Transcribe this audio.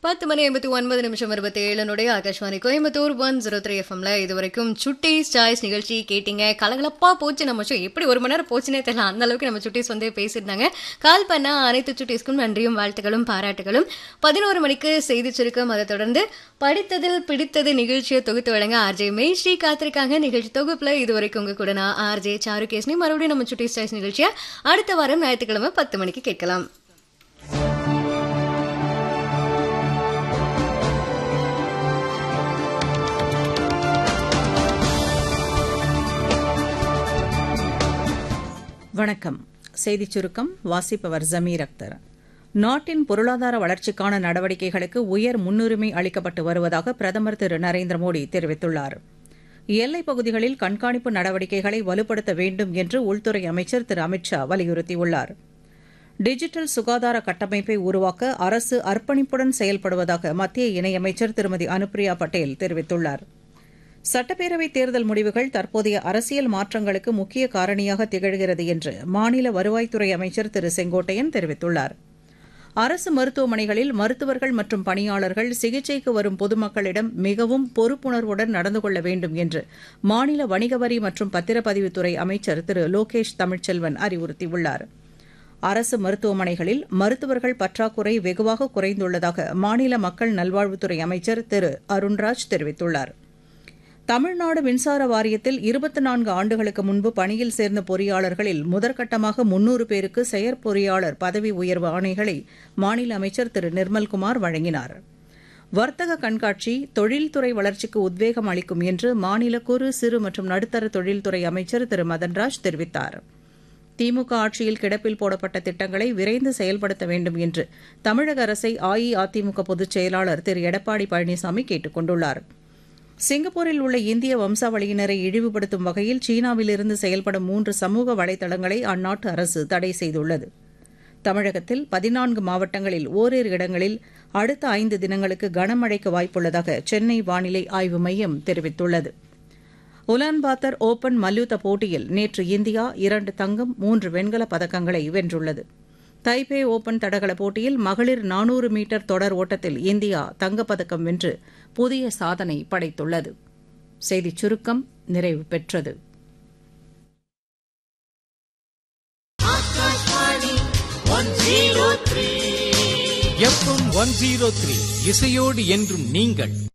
பத்து மணி ஐம்பத்தி ஒன்பது நிமிஷம் இருபத்தி ஏழுனுடைய Akashvani Coimbatore one zero three எஃப்எம்ல இது வரைக்கும் சுட்டீஸ் சாய்ஸ் நிகழ்ச்சி கேட்டீங்க கலகலப்பா போச்சு நம்ம ஷோ எப்படி ஒரு மணி நேரம் போச்சுனே தெரியல அந்த அளவுக்கு நம்ம சுட்டீஸ் வந்து பேசியிருந்தாங்க கால் பண்ண அனைத்து சுட்டீஸ்க்கும் நன்றியும் வாழ்த்துக்களும் பாராட்டுகளும் பதினோரு மணிக்கு செய்தி சுருக்கம் அதை தொடர்ந்து படித்ததில் பிடித்தது நிகழ்ச்சியை தொகுத்து வழங்க ஆர்ஜே மெய்ஸ்ரீ காத்திருக்காங்க நிகழ்ச்சி தொகுப்புல இது வரைக்கும் உங்க கூட நான் ஆர்ஜே சாரு கேஸ்னி மறுபடியும் நம்ம சுட்டீஸ் சாய்ஸ் நிகழ்ச்சியை அடுத்த வாரம் ஞாயிற்றுக்கிழமை பத்து மணிக்கு கேட்கலாம் வணக்கம் செய்திச் சுருக்கம் வாசிப்பவர் ஜமீர் அக்தர் நாட்டின் பொருளாதார வளர்ச்சிக்கான நடவடிக்கைகளுக்கு உயர் முன்னுரிமை அளிக்கப்பட்டு வருவதாக பிரதமர் திரு நரேந்திர மோடி தெரிவித்துள்ளார் எல்லைப் பகுதிகளில் கண்காணிப்பு நடவடிக்கைகளை வலுப்படுத்த வேண்டும் என்று உள்துறை அமைச்சர் திரு அமித் ஷா வலியுறுத்தியுள்ளார் டிஜிட்டல் சுகாதார கட்டமைப்பை உருவாக்க அரசு அர்ப்பணிப்புடன் செயல்படுவதாக மத்திய இணையமைச்சர் திருமதி அனுப்பிரியா பட்டேல் தெரிவித்துள்ளாா் சட்டப்பேரவைத் தேர்தல் முடிவுகள் தற்போதைய அரசியல் மாற்றங்களுக்கு முக்கிய காரணியாக திகழ்கிறது என்று மாநில வருவாய்த்துறை அமைச்சர் திரு செங்கோட்டையன் தெரிவித்துள்ளார் அரசு மருத்துவமனைகளில் மருத்துவர்கள் மற்றும் பணியாளர்கள் சிகிச்சைக்கு வரும் பொதுமக்களிடம் மிகவும் பொறுப்புணர்வுடன் நடந்து கொள்ள வேண்டும் என்று மாநில வணிக வரி மற்றும் பத்திரப்பதிவுத்துறை அமைச்சர் திரு லோகேஷ் தமிழ்ச்செல்வன் அறிவுறுத்தியுள்ளார் அரசு மருத்துவமனைகளில் மருத்துவர்கள் பற்றாக்குறை வெகுவாக குறைந்துள்ளதாக மாநில மக்கள் நல்வாழ்வுத்துறை அமைச்சர் திரு அருண்ராஜ் தெரிவித்துள்ளாா் தமிழ்நாடு மின்சார வாரியத்தில் இருபத்தி நான்கு ஆண்டுகளுக்கு முன்பு பணியில் சேர்ந்த பொறியாளர்களில் முதற்கட்டமாக முன்னூறு பேருக்கு செயற்பொறியாளர் பதவி உயர்வு ஆணைகளை மாநில அமைச்சர் திரு நிர்மல்குமார் வழங்கினார் வர்த்தக கண்காட்சி தொழில்துறை வளர்ச்சிக்கு உத்வேகம் அளிக்கும் என்று மாநில குறு சிறு மற்றும் நடுத்தர தொழில்துறை அமைச்சர் திரு மதன்ராஜ் தெரிவித்தார் திமுக ஆட்சியில் கிடப்பில் போடப்பட்ட திட்டங்களை விரைந்து செயல்படுத்த வேண்டும் என்று தமிழக அரசை அஇஅதிமுக பொதுச் செயலாளர் திரு எடப்பாடி பழனிசாமி கேட்டுக் கொண்டுள்ளாா் சிங்கப்பூரில் உள்ள இந்திய வம்சாவளியினரை இழிவுபடுத்தும் வகையில் சீனாவிலிருந்து செயல்படும் மூன்று சமூக வலைதளங்களை அந்நாட்டு அரசு தடை செய்துள்ளது தமிழகத்தில் பதினான்கு மாவட்டங்களில் ஓரிரு இடங்களில் அடுத்த ஐந்து தினங்களுக்கு கனமழைக்கு வாய்ப்புள்ளதாக சென்னை வானிலை ஆய்வு மையம் தெரிவித்துள்ளது உலான்பாத்தர் ஓபன் மல்யுத்த போட்டியில் நேற்று இந்தியா இரண்டு தங்கம் மூன்று வெண்கலப் பதக்கங்களை வென்றுள்ளது தைபே ஓபன் தடகள போட்டியில் மகளிர் நானூறு மீட்டர் தொடர் ஓட்டத்தில் இந்தியா தங்கப்பதக்கம் வென்று புதிய சாதனை படைத்துள்ளது செய்திச் சுருக்கம் நிறைவு பெற்றது எஃப்எம் ஒன் ஜீரோ த்ரீ இசையோடு என்றும் நீங்கள்